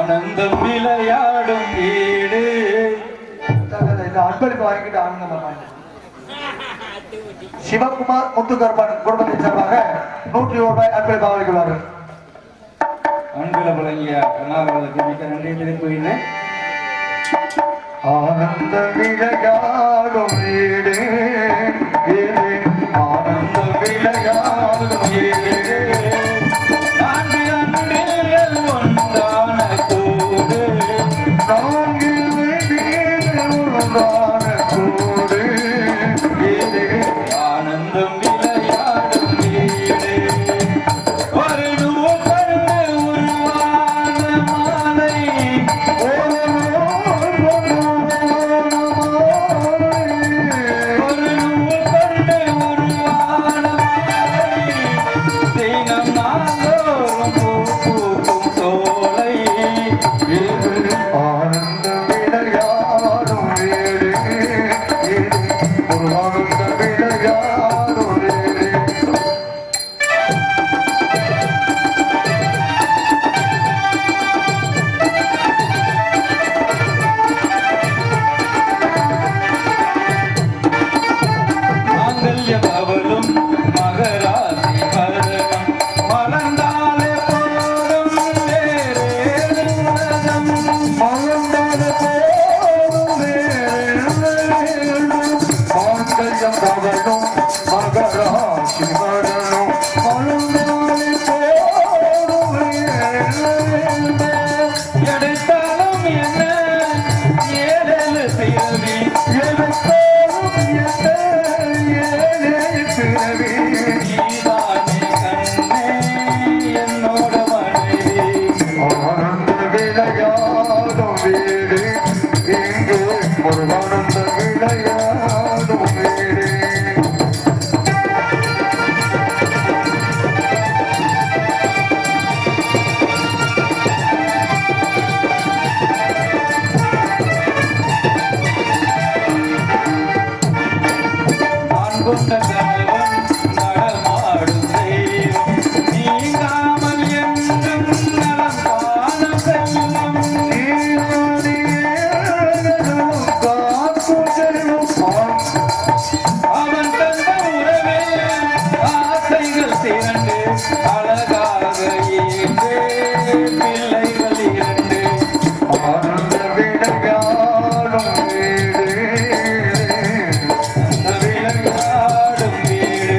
ஆனந்தம் விளையாடும் வீடு இந்த அன்பளிப்பு வாங்கிட்டு ஆனந்தம் பண்ணாங்க சிவகுமார் முத்துக்கருப்பன் குடும்பத்தின் சார்பாக நூற்றி ஒரு ரூபாய் அன்பளிப்பு வழங்கியுள்ளார்கள் அன்பில் வழங்கிய கண்ணாவர்களுக்கு மிக்க நன்றி தெரிவிக்கிறேன் ஆனந்த விளையாடும் வீடு இது ஆனந்த விளையாடும் வீடு நான்கு அன்பில் ஒன்றான கூடு நான்கில் வீடு ஒன்றான கூடு இது ஆனந்தம் விளையாடும் வீடு ஒரு நூல் கண்டு உருவான மாலை ஒரு நூல் கண்டு உருவான மாலை தினம் நாள்தோறும் பூ பூக்கும் சோலை ஆனந்த விளையாடும் வீடு இது ஒரு ஆனந்த விளையாடும் வீடு மாங்கல்ய பவளும் மகராசி மரணம் மலர்ந்தாலே போதும் வேறேதும் உலகம். மலர்ந்தாத போதும் வேறேதும் மாங்கல்யம் கவலும் மகராசி மரணம் மலர்ந்தாலே போதும் வேறேதும் எடுத்தாலும் என்ன ஏழேழு பிறவி எனக்கோரும் என்ன ஏழே பிறவி நீதானே கண்ணே என்னோட மனைவி ஆனந்த விளையாடும் வீடு இங்கு ஒரு ஆனந்த விளையாடும் வீடு நான் கொண்ட கணவன் நடமாடும் தெய்வம் நீங்காமல் என்றும் நலம் காண செல்வம் காக்கும் செல்வம் அவன் தந்த உறவே ஆசைகள் திரண்டு அழகாக ஈண்டு பிள்ளைகள் இரண்டு ஆனந்த விளையாடும் வீடு அந்த விளையாடும் வீடு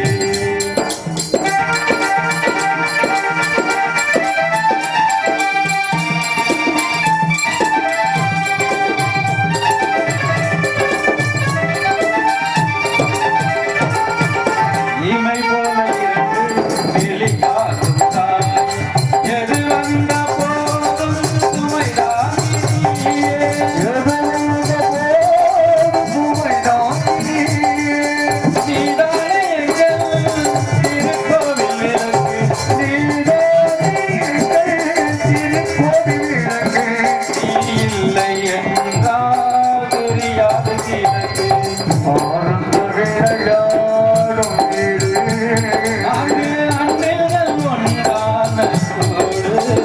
இமை போல இருந்து வெளிக்காகும் தாய் எது வந்த போதும் சுமைதான் நீயே. நீதானே எங்கள் திருக்கோவில் விளக்கு. நீ இல்லை என்றால் தெரியாது கிழக்கு. நான்கு அன்பில்கள் ஒன்றான கோடு.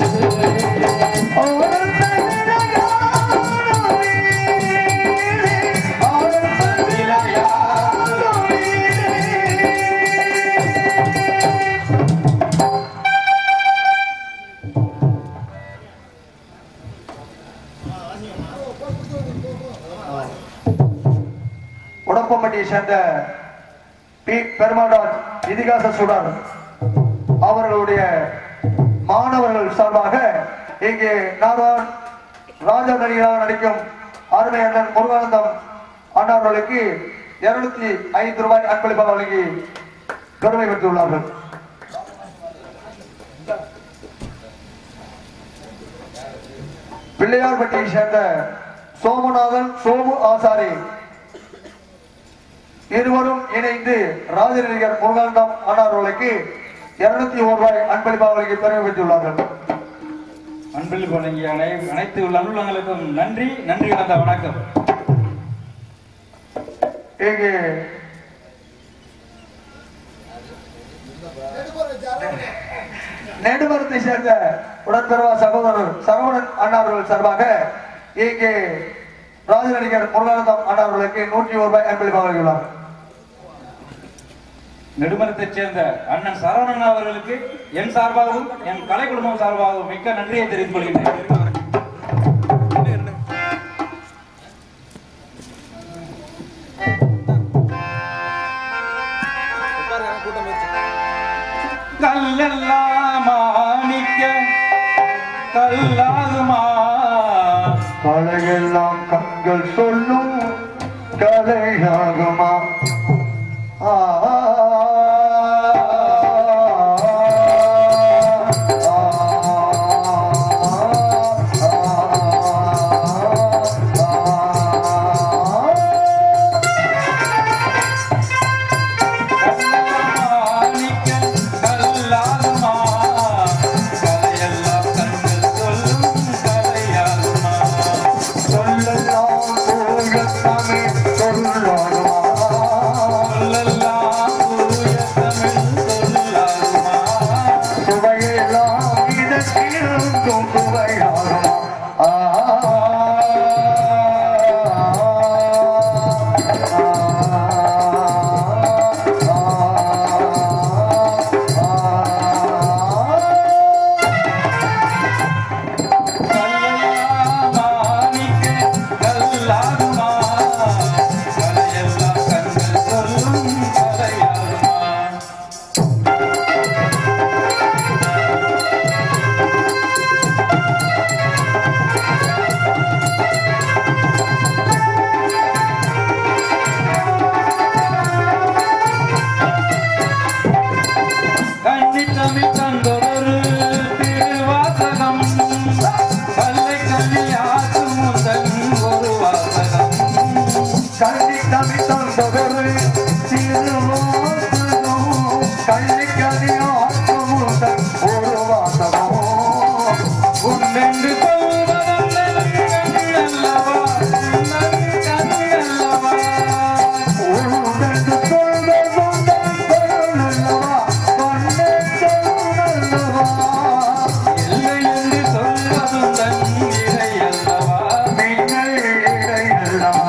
உடப்பம்பட்டியை சேர்ந்த பி பெருமாடார் இதிகாச சுடர் அவர்களுடைய மாணவர்கள் சார்பாக இங்கே நார்வான் ராஜா நடிகராக நடிக்கும் அருமை அண்ணன் முருகானந்தம் அண்ணாவர்களுக்கு இருநூத்தி ஐந்து ரூபாய் அன்பளிப்பாக வழங்கி பெருமை பெற்றுள்ளார்கள் பிள்ளையார்பட்டியை சேர்ந்த சோமநாதன் சோமு ஆசாரி இருவரும் இணைந்து ராஜநடிகர் முருகானந்தம் அண்ணாவர்களுக்கு இருநூத்தி ஒரு ரூபாய் அன்பளிப்பாக வழங்கி பெருமை பெற்றுள்ளார்கள் அன்பில் வழங்கிய அனை அனைத்து நல்லுள்ளங்களுக்கும் நன்றி நன்றி கலந்த வணக்கம் இங்கு நெடுமரத்தை சேர்ந்த உடன்பிறவா சகோதரர் சரவணன் அண்ணா அவர்கள் சார்பாக இங்கே ராஜநடிகர் முருகானந்தம் அண்ணா அவர்களுக்கு நூற்றி ஒரு ரூபாய் அன்பளிப்பாக வழங்கியுள்ளார் நெடுமரத்தைச் சேர்ந்த அண்ணன் சரவணன் அவர்களுக்கு என் சார்பாகவும் என் கலை குடும்பம் சார்பாகவும் மிக்க நன்றியை தெரிவித்துக் கொள்கின்றேன் கல்லெல்லாம் மாணிக்க கல்லாகுமா கலையெல்லாம் கண்கள் சொல்லும் கலையாகுமா ஆ, ஆ, ஆ, மாணிக்க கல்லாகுமா கலையெல்லாம் கண்கள் சொல்லும் கலையாகுமா சொல்லலாம் போகத்தாமே சொல்லாகுமா சொல்லெல்லாம் தூய தமிழ் சொல்லாகுமா சுவையெல்லாம் இதற்கிருந்தும் சுவையாகுமா ஆ, மாணிக்க கல்லாகுமா கலையெல்லாம் கண்கள் சொல்லும் கலையாகுமா கண்ணி தமிழ் தந்தொரு திருவாசகம் கல்லை கல்வி ஆற்றும் முதல் ஒரு வாசகம் கல்வி தமிழ் தந்தொரு திருவாசகம் கல்வி கல்வி ஆற்றமுடன் ஒரு வாசகம் உண்டென்று சொல்வதல்ல கண் அல்லவா கண் அல்லவா உருவென்று சொல்வதுடன் பொருளல்லவா கண்ணென்றல்லவா இல்லை என்று சொல்வதும் தன் இறை அல்லவா நீங்கள் இடையல்லவா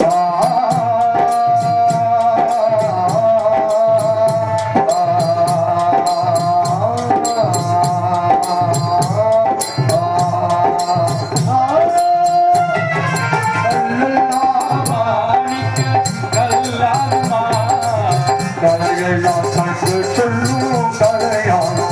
மாணிக்க கல்லாகுமா கதையெல்லாம் கண்டு சொல்லும் கதையாகுமா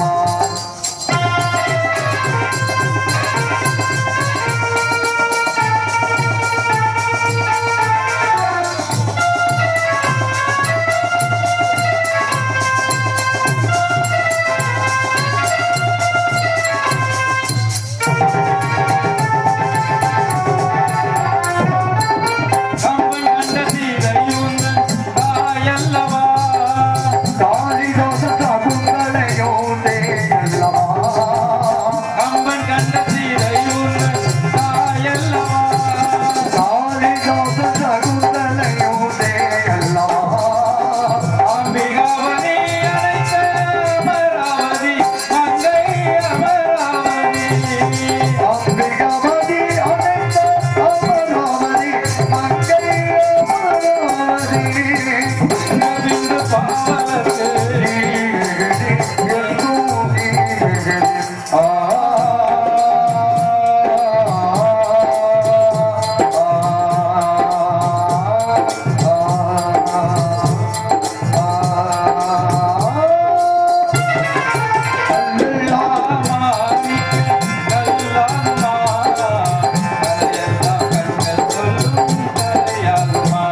கம்பன் கண்ட சீதையுந்தன் தாயல்லவா காளிதாச தகுங்களையோ தேயல்லவா கம்பன் கண்ட சீதையுந்தன் தாயல்லவா காளிதாச தகுங்களையோ தேயல்லவா அம்பிகாவதி அழைத்த அமராவதி மங்கை அமராவதி அம்பிகாவதி அனைத்த அமராவதி மங்கை அமராவதி நவிந்து பாவலர்க்கு மாணிக்க கல்லாகுமா கலையெல்லாம் கண்கள் சொல்லும் கலையாகுமா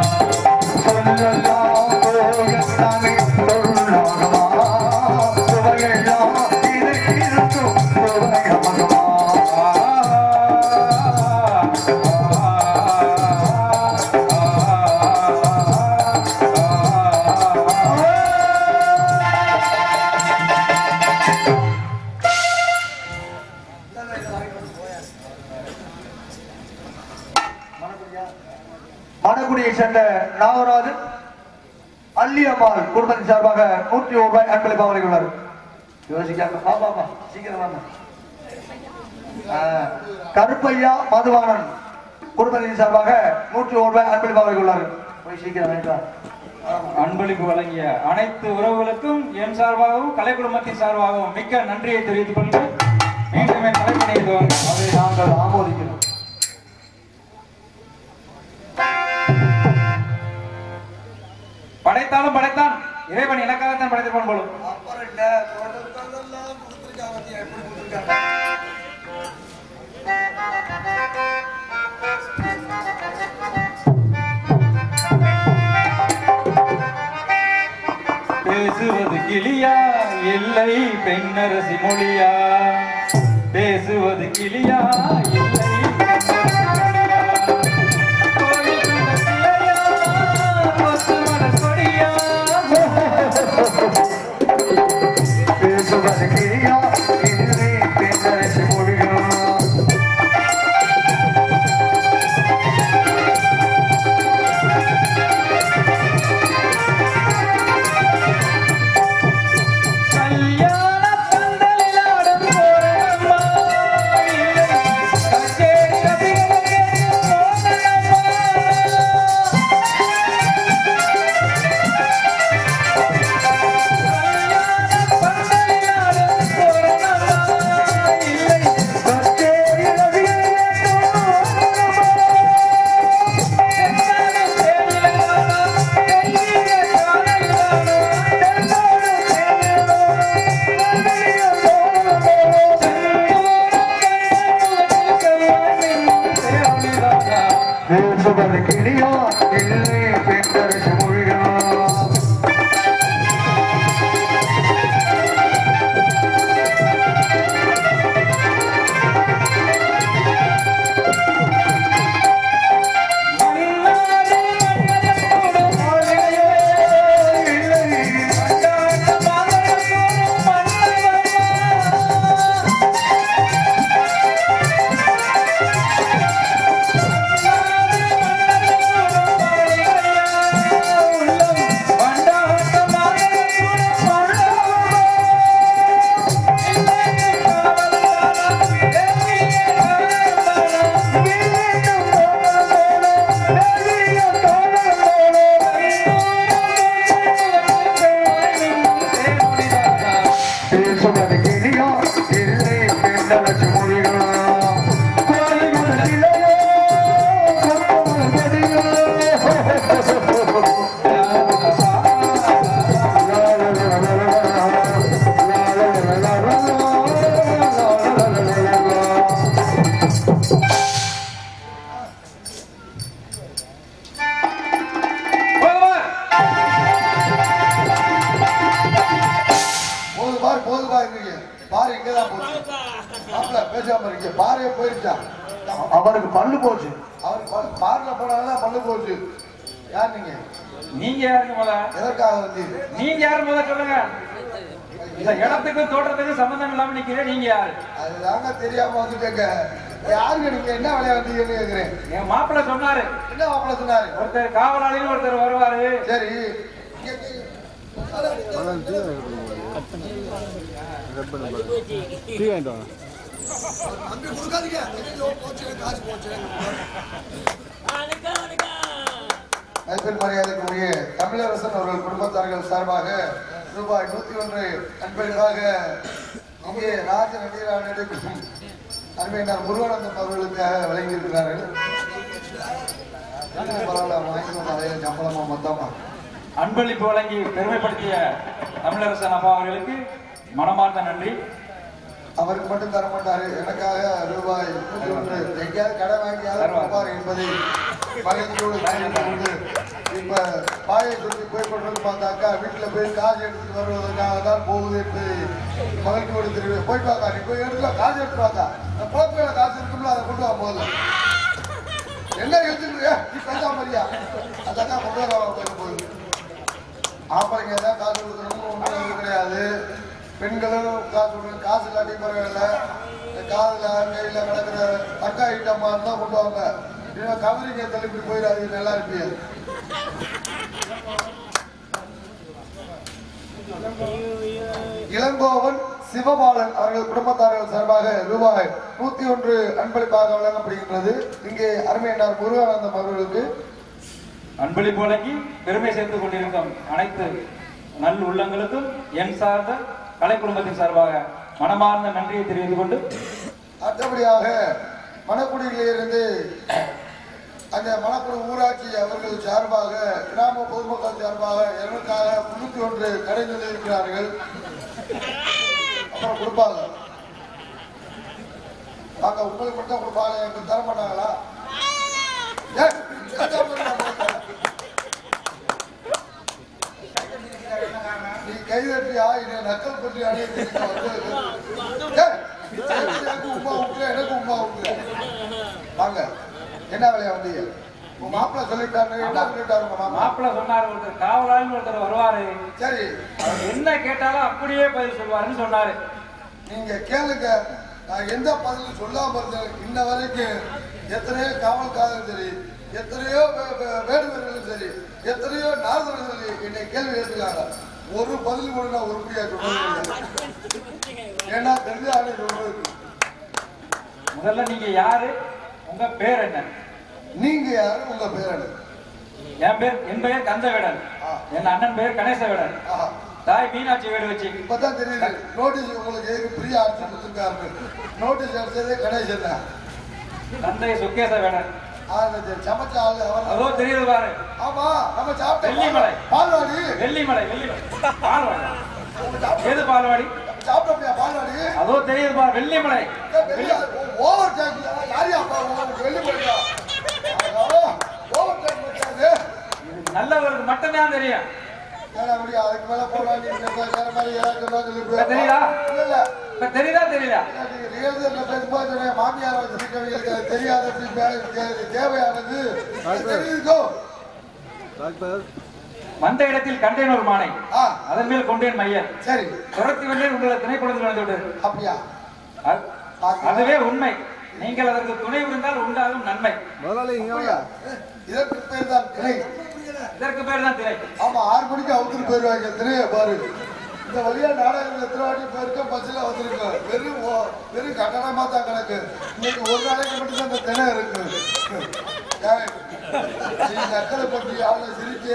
மணக்குடியை சேர்ந்த நாகராஜன் அள்ளியம்மாள் குடும்பத்தின் சார்பாக நூற்றி ஒரு ரூபாய் அன்பளிப்பாக வழங்கியுள்ளார் யோசிக்காம வா வா வா சீக்கிரம் வாமா ஆ, கருப்பையா மதுவானன் குடும்பத்தின் சார்பாக நூற்றி ஒரு ரூபாய் அன்பளிப்பு வழங்கியுள்ளார்கள் போய் சீக்கிரம் வாங்கிட்டு வா. ஆமா. அன்பளிப்பு வழங்கிய அனைத்து உறவுகளுக்கும் என் சார்பாகவும் கலை குடும்பத்தின் சார்பாகவும் மிக்க நன்றியை தெரிவித்துக் கொண்டு மீண்டும் என் தலைப்பணியை அதை நாங்கள் ஆமோதிக்கிறோம் படைத்தாலும் படைத்தான் இறைவன் எனக்காகத்தான் படைத்திருப்பான் போலும் அப்புறம் இல்ல கொடுத்ததெல்லாம் கொடுத்திருக்காங்க பாத்தியா, எப்படி கொடுத்திருக்காங்க பேசுவது கிளியா இல்லை பெண்ணரசி மொழியா பேசுவது கிளியா இல்லை பெண்ணரசி மொழியா? கோயில் கொண்ட சிலையா, கொசுவன கொடியா? பேசுவது கிளியா இதுவே பேசரசு மொழியா கல்யாண பந்தலில் ஆடும் போறேனம்மா, இல்லை கச்சேரி ரசிகர்களுக்கு போனேனம்மா. பேசுவது கிளியா இல்லை பேசரசு மொழியா பேசுவது கிளியா இல்லை பேசரசு மொழியா கோயிலுக்கு கிளையோ, கொம்புக்கு போது பாரு போது பாரு இருக்கீங்க பாரு இங்கதான் போச்சு மாப்பிள்ள பேசாம இருக்கீங்க பாறையே போயிருச்சா அவருக்கு பல்லு போச்சு அவர் பல்- பார்ல போனால்தான் பல்லு போச்சு யார் நீங்க நீங்க யாருங்க முத எதற்காக வந்தீங்க நீங்க யாரு முத சொல்லுங்க இந்த இடத்துக்கும் தோட்டத்துக்கும் சம்பந்தம் இல்லாம நிக்கிறேன் நீங்க யாரு அதுதாங்க தெரியாம வந்துட்டேங்க யாருங்க நீங்க என்ன வேலையா வந்தீங்கன்னு கேக்குறேன் என் மாப்பிள்ளை சொன்னாரு என்ன மாப்பிள்ள சொன்னாரு ஒருத்தர் காவலாளின்னு ஒருத்தர் வருவாரு சரி இங்க கே- நம்பி கொடுக்காதீங்க ஐயோ, போச்சு, காசு போச்சு. மதிப்பில் மரியாதைக்குரிய தமிழரசன் அவர்கள் குடும்பத்தார்கள் சார்பாக ரூபாய் நூத்தி ஒன்று அன்பளிப்பாக இங்கே ராஜ நடிகராக நடிக்கும் அருமையினர் முருகானந்தம் அவர்களுக்காக வழங்கியிருக்கிறார்கள் பரவாயில்ல வாங்கிக்கணும் நிறைய சம்பளமா மொத்தமா அன்பளிப்பு வழங்கி பெருமைப்படுத்திய தமிழரசன் அப்பா அவர்களுக்கு மனமார்ந்த நன்றி அவருக்கு மட்டும் தர மாட்டாரு எனக்காக ரூபாய் நூத்தி ஒன்று எங்கேயாவது கடை வாங்கியாவது கொடுப்பார் என்பதை மகிழ்ச்சியோடு தெரிவித்துக் கொண்டு இப்ப பாயை சுற்றி போய் கொண்டு பார்த்தாக்கா வீட்டுல போய் காசு எடுத்துட்டு வருவதற்காக தான் போகுது என்பதை மகிழ்ச்சியோடு தெரிவி போய் பார்த்தா நீ போய் எடுத்து வா, காசு எடுத்து பார்த்தா போக்குல காசு இருக்கும்ல அதை கொண்டு வா முதல்ல என்ன எடுத்துட்டு நீ பேசாம மாதிரியா அதான் கொண்டு வர போகுது ஆம்பளைங்க தான் காசு கொடுக்கணும்னு ஒன்றும் கிடையாது பெண்களும் காசு கொடுக்கணும் காசு இல்லாட்டி பரவாயில்ல இந்த காதில் கையில் கிடக்கிற தக்கா ஐட்டமா இருந்தால் கொண்டு வாங்க இல்லை கவரிங்க தள்ளிப்படி போயிடாது நல்லா இருப்பீங்க இளங்கோவன் சிவபாலன் அவர்கள் குடும்பத்தார்கள் சார்பாக ரூபாய் நூத்தி ஒன்று அன்பளிப்பாக வழங்கப்படுகின்றது இங்கே அருமையனார் முருகானந்தம் அவர்களுக்கு அன்பளிப்பு வழங்கி பெருமை சேர்த்துக் கொண்டிருக்கும் அனைத்து நல் உள்ளங்களுக்கும் என் சார்ந்த கலை குடும்பத்தின் சார்பாக மனமார்ந்த நன்றியை தெரிவித்துக் கொண்டு அடுத்தபடியாக மணக்குடியிலிருந்து அந்த மணக்குடி ஊராட்சி அவர்கள் சார்பாக கிராம பொதுமக்கள் சார்பாக எனக்காக முன்னூத்தி ஒன்று கடை இருக்கிறார்கள் அப்புறம் கொடுப்பாங்க வாங்க உங்களுக்கு மட்டும் கொடுப்பாங்க எனக்கு தர மாட்டாங்களா ஏய், கேட்டா போதும் நான் போய் தரேன். நீ கைதட்டியா இதை நக்கல் பண்ணி அணிய எனக்கு உமா விட்டுற எனக்கு உமா விட்டுற வாங்க என்ன வேலையா வந்தீங்க உங்க மாப்பிள்ள சொல்லிட்டாரு என்ன சொல்லிட்டாரு உங்க மாமா மாப்பிள்ள சொன்னாரு ஒருத்தர் காவலாளின்னு ஒருத்தர் வருவாரு சரி அவர் என்ன கேட்டாலும் அப்படியே பதில் சொல்வாருன்னு சொன்னாரு நீங்க கேளுங்க நான் எந்த பதிலும் சொல்லாம இருந்தேன் இன்ன வரைக்கும் எத்தனையோ காவல்காரரும் சரி எத்தனையோ வே- வே- வேடுவர்களும் சரி எத்தனையோ நாதர்களும் சரி என்னை கேள்வி கேட்டுருக்காங்க ஒரு பதில் கூட நான் உருப்படியா சொல்றது இல்லை. ஏன்னா தெரிஞ்ச ஆளே சொல்றது முதல்ல நீங்க யாரு உங்க பேர் என்ன நீங்க யாரு உங்க பேர் என்ன என் பேர் என் பெயர் கந்தவேடன் ஆ. என் அண்ணன் பெயர் கணேசவேடன் ஆஹா தாய் மீனாட்சி வீடு வச்சு இப்பதான் தெரியுது நோட்டீஸ் உங்களுக்கு எதுக்கு ஃப்ரீயா அடிச்சு கொடுத்துருக்காரு நோட்டீஸ் அடிச்சதே கணேசன் தான் தந்தை சுக்கேச வேடன் ஆளு சரி, சமைச்ச ஆளு அவர் அதோ தெரியுது பாரு ஆமா நம்ம சாப்பிட்ட வெள்ளிமலை. பால்வாடி வெள்ளிமலை வெள்ளிமலை பால்வாடி எது பால்வாடி சாப்பிட்டோம்யா பால்வாடி அதோ தெரியுது பாரு வெள்ளிமலை ஓவர் டேக் யாரையா அப்பா உங்களுக்கு வெள்ளி போயிட்டா ஓவர் டேக் பண்ணாது இது நல்லவருக்கு மட்டும்தான் தெரியும் ஏன்னா அப்படி அதுக்கு மேல போடலாம் நீ வேற மாதிரி ஏதாவது சொல்லலாம் சொல்லி இப்ப தெரியுதா? இல்ல இல்ல இப்ப தெரியுதா தெரியல ரியல்ல பேசும்போது சொன்னேன், மாமியார் வச்சிருக்கவங்களுக்கு அது தெரியாது அப்படி மே- தே- தேவையானது அது தெரியுதோ வந்த இடத்தில் கண்டேன் ஒரு மானை ஆ அதன் மேல் கொண்டேன் மையன் சரி துரத்தி வந்தேன் உங்களை திணைக்குளத்தில் வந்து விட்டது அப்படியா அது- அதுவே உண்மை நீங்கள் அதற்கு துணை புரிந்தால் உண்டாகும் நன்மை அப்படியா இதற்கு பேர் தான் திணை இதற்கு பேர் தான் திணை ஆமா ஆறு மணிக்கு அவுத்துட்டு போயிருவாங்க திணைய பாரு இந்த வழியா நாடகங்கள் எத்தனை வாட்டி போயிருக்க பஸ்ல வந்திருக்கோம் வெறும் ஓ- வெறும் கட்டணமா தான் கிடக்கு இன்னைக்கு ஒரு நாளைக்கு மட்டும் தான் இந்த திணை இருக்கு ஏய், நீ நக்கலை பற்றி ஆளு சிரிச்சு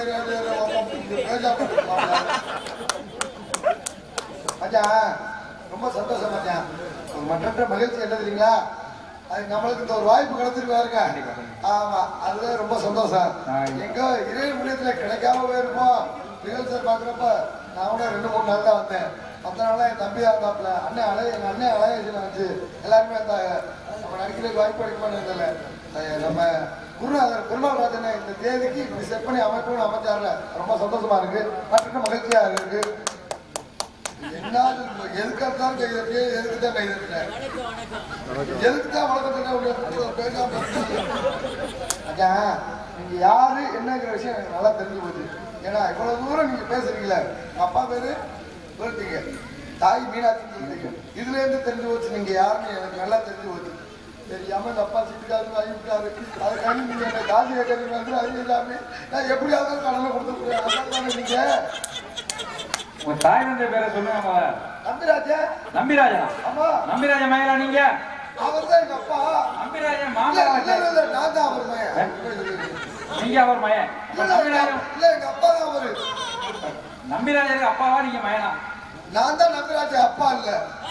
மச்சான் ரொம்ப சந்தோஷம் மச்சான் ஒரு மற்ற மகிழ்ச்சி என்ன தெரியுங்களா அது நம்மளுக்கு இந்த ஒரு வாய்ப்பு கிடைச்சிருக்கு பாருங்க ஆமா அதுவே ரொம்ப சந்தோஷம் எங்க இறை முன்னேற்றத்துல கிடைக்காம போயிருப்போம் ரிஹர்சல் பாக்குறப்ப நான் கூட ரெண்டு மூணு நாள் தான் வந்தேன் அதனால என் தம்பி தான் இருந்தாப்புல அண்ணன் அலைய எங்க அண்ணன் அலையேஜில் வச்சு எல்லாருமே இருந்தாங்க நம்ம நடிக்கிறதுக்கு வாய்ப்பு கிடைக்குமான்னு தெரியல அஹ் நம்ம குருநாதர் பெருமாள் ராஜனை இந்த தேதிக்கு இப்படி செட் பண்ணி அமைப்புன்னு அமைச்சார்ல ரொம்ப சந்தோஷமா இருக்கு மற்ற மகிழ்ச்சியா இருக்கு என்ன எதுக்காக கை தட்டி எதுக்கு தான் கை தட்டினேன் எதுக்கு தான் வளர்க்கணும் பேசாம ஐயா நீங்க யாரு என்னங்கிற விஷயம் எனக்கு நல்லா தெரிஞ்சு போச்சு ஏன்னா இவ்வளவு தூரம் நீங்க பேசுறீங்களே உங்க அப்பா பேரு சொல்லிட்டீங்க தாய் மீனாட்சின்னு சொல்லிட்டீங்க இதுல இருந்து தெரிஞ்சு போச்சு நீங்க யாருன்னு எனக்கு நல்லா தெரிஞ்சு போச்சு தெரியாம இந்த அப்பா சீட்டுக்காரு வாங்கி விட்டாரு அதுக்காக நீங்க என்ன காசு கேட்கறீங்க வந்து அது இல்லாம நான் எப்படியாவது கடனை கொடுத்துருக்கேன் அதான் தானே நீங்க உங்க தாய் தந்தை பேரை சொல்லுங்க முதல்ல. நம்பிராஜா நம்பிராஜனா ஆமா நம்பிராஜ மயிலா நீங்க அவர் தான் எங்க அப்பா நம்பிராஜன் இல்ல, மாமா இல்ல, இல்ல, இல்ல, நான் தான் அவர் மகன். நீங்க அவர் மயன் இல்ல, இல்ல, நம்பிராஜன் இல்ல, எங்க அப்பா தான் அவரு. நம்பிராஜருக்கு அப்பாவா நீங்க மயனா நான் தான் நம்பிராஜா அப்பா இல்ல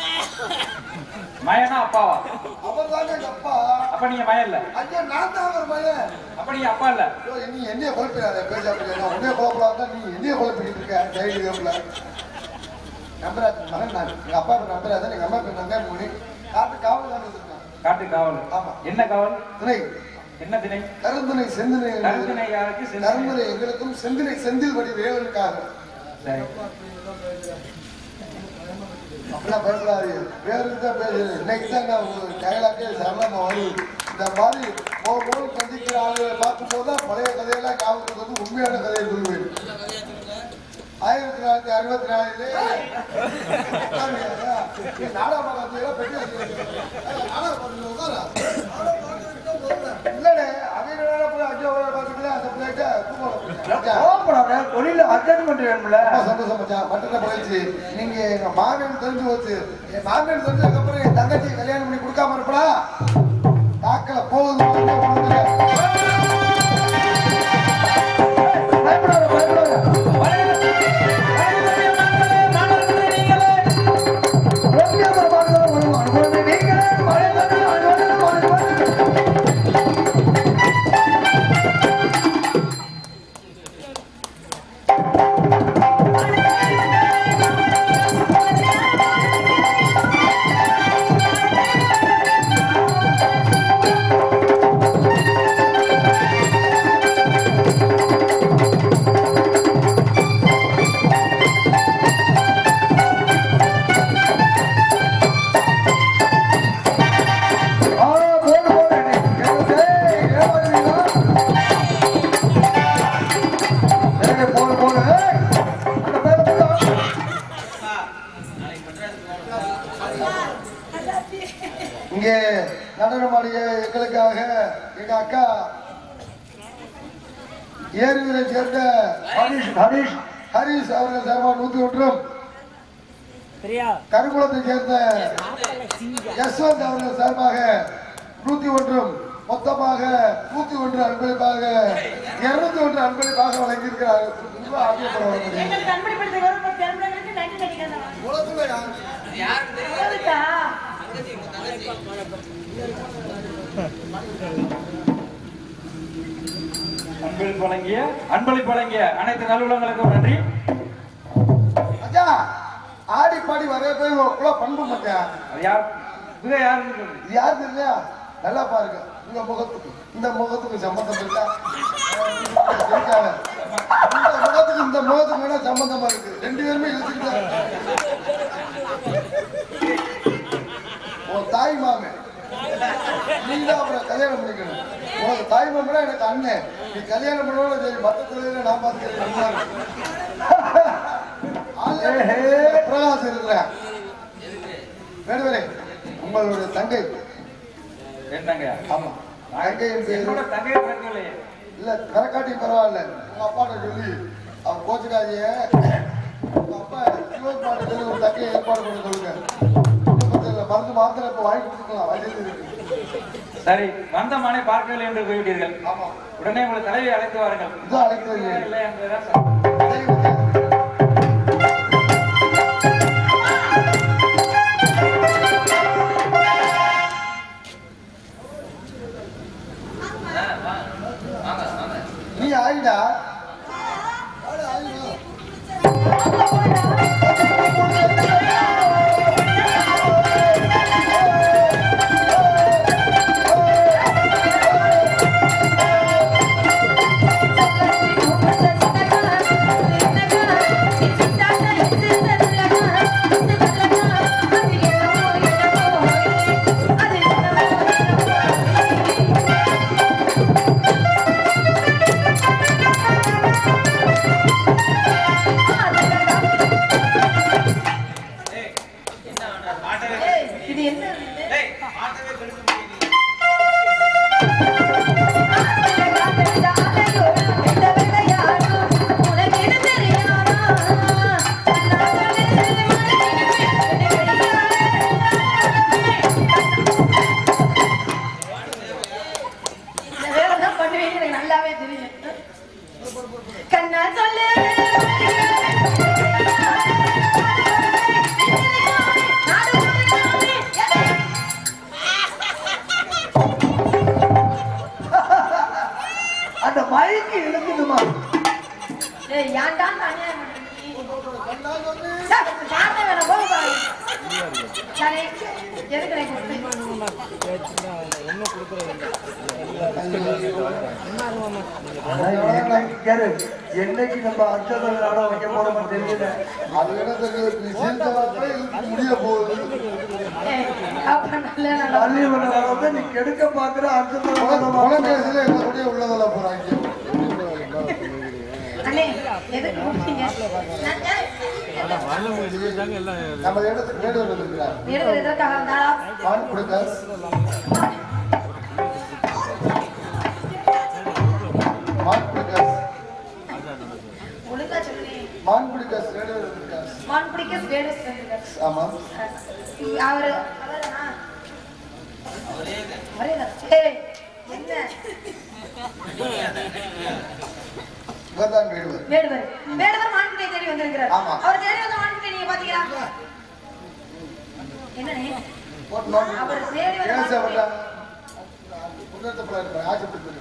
மயனா அப்பாவா அவர் தான் எங்க அப்பா அப்ப நீங்க மயன் இல்ல ஐயா நான் தான் அவர் மகன் அப்ப நீங்க அப்பா இல்ல ஐயோ, நீ என்னைய குழப்பிடாத பேச நான் உன்னைய குழப்பலாம் தான் நீ என்னைய குழப்பிக்கிட்டு இருக்க டைரி கேம்ல நம்பராஜ் மகன் நான் எங்க அப்பா பேர் நம்பராஜன் எங்க அம்மா பேர் நங்கை மூணி காட்டு காவல் தான் வச்சிருக்கான் காட்டு காவல் ஆமா. என்ன காவல் துணை என்ன திணை கருந்துணை செந்தினை கருத்தினை யாருக்கு செந்தினை? கருந்துணை எங்களுக்கும் செந்தினை செந்தில் வடி வேலனுக்காக சரி அப்படிலாம் பேசலாது பேருக்கு தான் பேசுறது இன்னைக்கு தான் நான் ஒரு டைலாக்கே சரளமா வருது இந்த மாதிரி ஒவ்வொரு சந்திக்கிற ஆளுகளை பார்க்கும்போது தான் பழைய கதையெல்லாம் ஞாபகத்துக்கு வந்து உண்மையான கதையை சொல்லுவேன் ஆயிரத்தி தொள்ளாயிரத்தி அறுபத்தி நாலுலே நாடகம் பார்த்தீங்களா பெட்டி இல்லடே அவங்க போய் அஞ்சு பார்த்துக்கலாம் அந்த பிள்ளைகிட்ட தூக்கம் கோபப்படாத தொழில அட்ஜஸ்ட்மெண்ட் வேணும்ல ரொம்ப சந்தோஷம் மச்சான் பட்டண போயிடுச்சு நீங்க எங்க மாமியார் தெரிஞ்சு போச்சு என் மாமியார் தெரிஞ்சதுக்கு அப்புறம் என் தங்கச்சி கல்யாணம் பண்ணி கொடுக்காம இருப்படா தாக்கல போகுது பயப்படாத பயப்படாத ஓகேங்கிற மாதிரி வருவான் அனுபவம் நீங்களே மழை வந்து அனுபவம் அனுபவம் ஆ போடு போடு எனக்கு ஏமாறுவீங்களா ஏய் போடு போடு ஏய் அந்த பேர போடா இங்கே நடனமாடிய எங்களுக்காக எங்க அக்கா ஏரியூரை சேர்ந்த ஹரிஷ் ஹரிஷ் ஹரிஷ் அவர்கள் சார்பாக நூத்தி ஒன்றும் கருங்குளத்தை சேர்ந்த யஸ்வந்த் அவர்கள் சார்பாக நூத்தி ஒன்றும் மொத்தமாக நூத்தி ஒன்று அன்பளிப்பாக இருநூத்தி ஒன்று அன்பளிப்பாக வழங்கியிருக்கிறார்கள் ரொம்ப ஆச்சரியப்பட முடியும் எங்களுக்கு கண்பிடிப்படுத்த கௌரவப்படுத்த பெருமைகளுக்கு நன்றி நடிக்கிறேன் உலகத்துல உலகத்தா? அன்பளிப்பு வழங்கிய அன்பளிப்பு வழங்கிய அனைத்து நல்லுள்ளங்களுக்கும் நன்றி அச்சா ஆடி பாடி வரைய போய் உள்ள பண்பு மச்சான் அது யார் இவங்க யாருன்னு சொல்லுங்க. இது யாரு இல்லையா நல்லா பாருங்க இந்த முகத்துக்கு இந்த முகத்துக்கு சம்பந்தம் இருக்கா இருக்காங்க இந்த முகத்துக்கு இந்த முகத்துக்கு வேணா சம்பந்தமா இருக்கு ரெண்டு பேருமே இழுத்துக்கிட்டு உன் தாய் மாமன் நீ தான் அப்புறம் கல்யாணம் பண்ணிக்கணும் உனக்கு தாய் மாமனா எனக்கு அண்ணன் நீ கல்யாணம் பண்ணணும் சரி மத்த தொழில நான் பார்த்துக்கிறேன் பிரகாசம் இருக்கிறேன் வேணுவரே உங்களுடைய தங்கை என்னங்க ஆமா தங்கையின் என்னோட பேரு தங்கையை பிறக்கவில்லையே இல்ல கரக்காட்டி பரவாயில்ல உங்க அப்பாட்ட சொல்லி அவன் கோச்சுக்காதிய உங்க அப்பா சிவகுமார்ட்ட சொல்லி ஒரு தங்கையை ஏற்பாடு பண்ண சொல்லுங்க குடும்பத்துல மருந்து மாத்திரை இப்ப வாங்கி கொடுத்துக்கலாம் வயதில் இருக்கு சரி வந்த மனை பார்க்கவில்லை என்று போய்விட்டீர்கள் ஆமா உடனே உங்களை தலைவியை அழைத்து வாருங்கள் இதோ அழைக்கிறது இல்லை என்பதுதான் சரி. தயவு செய்து. நீ ஆயிடா இது என்ன இந்த வேலை தான் பண்ணுவீங்க எனக்கு நல்லாவே தெரியும் கண்ணா சொல்லு அந்த மைக்கு இழுக்குதுமா ஏய், ஏன்டா இந்த அநியாயம் பண்ற நீ? சார், சாப்பிட வேணாம், போங்க பாரு. சரி, எதுக்கு எனக்கு கொடுத்தீங்க? ஆனா என்னைக்கு கேளு, என்னைக்கு நம்ம அர்ச்சகர் நாடம் வைக்க போறோமோ தெரியல அது என்ன தெரியுது நீ சேர்ந்த வார்த்தை இழுத்து முடிய போகுது ஏய், அப்ப நல்ல நாடா. பள்ளிமன்ற வந்து நீ கெடுக்க பாக்குற அர்ச்சகர் நாடம் குழந்தைல எங்களுடைய உள்ளதெல்லாம் போறாங்க அண்ணே, எதுக்கு கூப்பிட்டீங்க? நான் ஏய், நம்ம இடத்துக்கு வேடுவர் வந்திருக்கிறார் வீடு எதற்காக வந்தாரா? பான் கொடுக்க மான் கொடுக்க பிடிக்க ஸ்டேடியம் இருக்காரு மான் பிடிக்க ஸ்டேட்டஸ் வந்திருக்காரு ஆமா அவரு அவரா அவரேதான். ஏய், என்ன இவர்தான் வேடுவர் வேடுவர் வேடுவர் மான்குட்டியை தேடி வந்திருக்கிறார் ஆமா. அவர் தேடி வந்த மான்குட்டியை நீங்க பாத்தீங்களா என்னண்ணே போட்டு நோட்டு அவர் தேடி வந்த ஏன் மான்குட்டி- சாப்பிட்டா முன்னேற்றப்பட இருப்பார் ஆசைப்பட்டு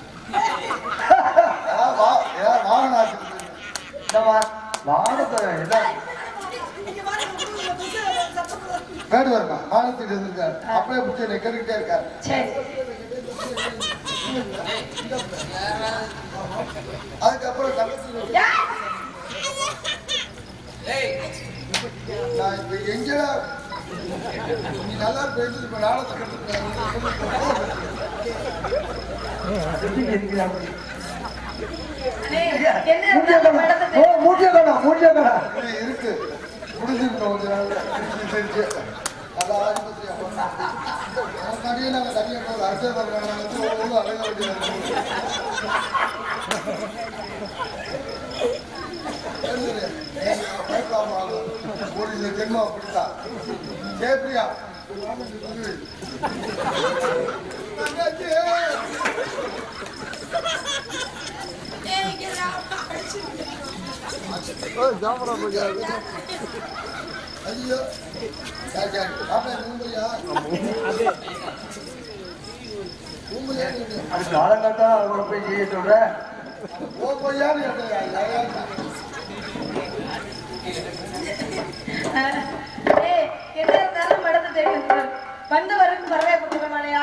வாகன ஆசைப்பட்டு இந்த வா- வானத்தை என்ன வேடுவர் மானத்திட்டு இருந்திருக்காரு அப்படியே பிடிச்சி என்னை கேட்டுக்கிட்டே இருக்காரு சரி அதுக்கப்புறம் கள்ளத்தில் ஏய், நான் இப்ப எங்கடா நீ நல்லா போயிட்டு இப்ப நாளத்தை கட்டுறேன் அண்ணே, என்ன மூஞ்சிய இருந்தாலும் கடை இடத்தை ஓ மூஞ்சிய கடை மூஞ்சிய கடை இருக்கு முடிஞ்சிருக்கோம் கொஞ்ச நாள் தெரிஞ்சு நல்லா ஆஸ்பத்திரி தனியாக நாங்கள் தனியாக போய் அரசியல் பண்ணுறாங்க வந்து ஒவ்வொரு அழக வேண்டியது ஒரு இந்த ஜென்மம் அப்படித்தான் ஜெயபிரியா தங்கச்சி ஐயோ யார் யார் பாப்பா மும்பையா மும்பையா அது காலங்கட்டா அவங்கள போய் செய்ய சொல்றேன் மும்பையான்னு கேட்டேன் ஏய், என்ன இருந்தாலும் இடத்தை தேடி வந்திருக்கிறார். வந்தவருக்கு வரவே போட்டுக்கமாலையா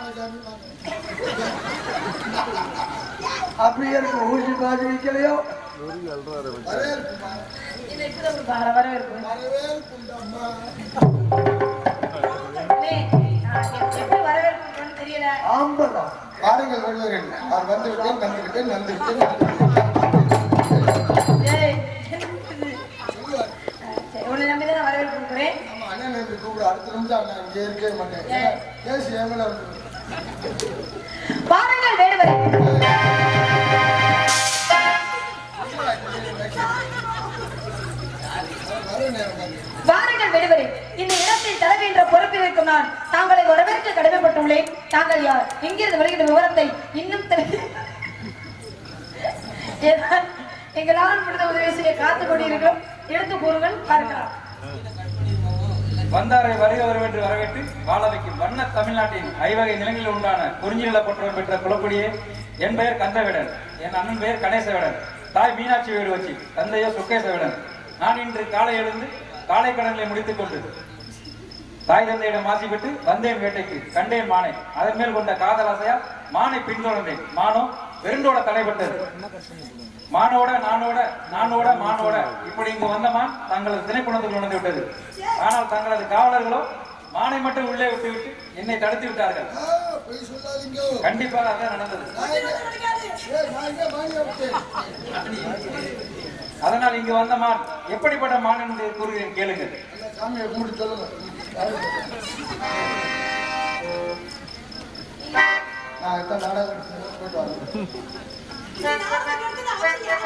அப்படியே இருக்கு ஊசி பாதி வைக்கலையோ வரவேற்புமா இல்லை இப்பதான் ஒரு வர வரவேற்பு வரவேற்புண்டம்மா அண்ணே, நான் எப்~ எப்படி வரவேற்புன்னு தெரியல ஆம்பளா பாருங்கள் வருவர்கள் அவர் வந்து விட்டேன் வந்து விட்டேன் வந்து விட்டேன் ஏய், சொல்லுவார் சரி, உன்னை நம்பிதான் நான் வரவேற்பு கொடுக்குறேன் ஆமா அண்ணன் நம்பி கூப்பிடு அடுத்த நிமிஷம் அண்ணன் இங்கே இருக்கவே மாட்டேன் ஏன்னா, கேஸ் என் மேல வந்து பாருங்கள் வேடுவரை வர நேரம் வந்து வாருங்கள் விடுவரே இந்த இடத்தில் தலைமைன்ற பொறுப்பில் இருக்கும் நான் தாங்களை வரவேற்க கடமைப்பட்டுள்ளேன் தாங்கள் யார் எங்கிருந்து வருகிற விவரத்தை இன்னும் தெரி- ஏதா- எங்களால் முடிந்த உதவி செய்ய காத்து கொண்டிருக்கிறோம் எடுத்து கூறுங்கள் பார்க்கலாம் வந்தாரை வருக வரவேற்று வரவேற்று வாழ வைக்கும் வண்ண தமிழ்நாட்டின் ஐவகை நிலங்களில் உண்டான குறிஞ்சிநில பற்றுவன் பெற்ற குலக்குடியே என் பெயர் கந்தவேடன் என் அண்ணன் பெயர் கணேசவேடன் தாய் மீனாட்சி வீடு வச்சு தந்தையோ சுக்கேசவேடன் நான் இன்று காலை எழுந்து காலை கடன்களை முடித்துக் கொண்டு தாய் தந்தையிடம் ஆசைப்பட்டு வந்தேன் வேட்டைக்கு கண்டேன் மானை அதன் மேல் கொண்ட காதலாசையா மானை பின்தொடர்ந்தேன் மானோ வெருண்டோட தலைப்பட்டது மானோட நானோட நானோட மானோட இப்படி இங்கு வந்த மான் தங்களது திணைக்குணத்தில் நுழைந்து விட்டது ஆனால் தங்களது காவலர்களோ மானை மட்டும் உள்ளே விட்டு விட்டு என்னை தடுத்து விட்டார்கள் ஆ, பொய் சொல்லாதீங்க கண்டிப்பாக அதான் நடந்தது நான் எங்க- ஏய், நான் எங்க மானியா விட்டேன் அதனால் இங்கு வந்த மான் எப்படிப்பட்ட மான் என்று கூறுகிறேன் கேளுங்கள் அந்த சாமியை கும்பிட்டு சொல்லுங்க நான் எத்தனை நாடகம் போயிட்டு வரேன்